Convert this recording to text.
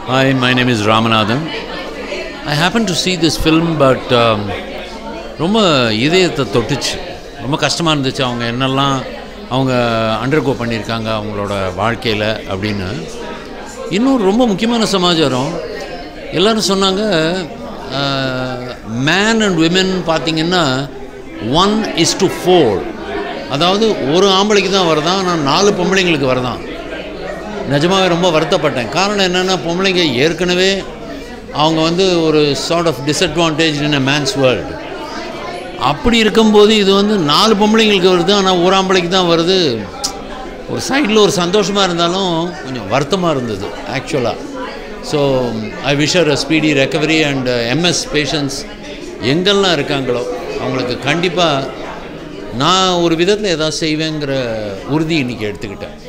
Hi, my name is Ramanathan. I happened to see this film, but um, ரொம்ப இதயத்தை தொட்டுச்சு ரொம்ப கஷ்டமாக இருந்துச்சு அவங்க என்னெல்லாம் அவங்க அண்டர்கோ பண்ணியிருக்காங்க அவங்களோட வாழ்க்கையில் அப்படின்னு இன்னும் ரொம்ப முக்கியமான சமாச்சாரம் எல்லோரும் சொன்னாங்க மேன் அண்ட் விமென் பார்த்தீங்கன்னா ஒன் இஸ் டு ஃபோர் அதாவது ஒரு ஆம்பளைக்கு தான் வருதான் ஆனால் நாலு பொம்பளைங்களுக்கு வருதான் நிஜமாவே ரொம்ப வருத்தப்பட்டேன் காரணம் என்னென்னா பொம்பளைங்க ஏற்கனவே அவங்க வந்து ஒரு sort of disadvantage in a man's world அப்படி இருக்கும்போது இது வந்து நாலு பொம்பளைங்களுக்கு வருது ஆனால் ஒரு ஆம்பளைக்கு தான் வருது ஒரு சைடில் ஒரு சந்தோஷமாக இருந்தாலும் கொஞ்சம் வருத்தமாக இருந்தது ஆக்சுவலாக so I wish her a speedy recovery and MS patients எங்கெல்லாம் இருக்காங்களோ அவங்களுக்கு கண்டிப்பாக நான் ஒரு விதத்தில் ஏதாவது செய்வேங்கிற உறுதி இன்றைக்கி எடுத்துக்கிட்டேன்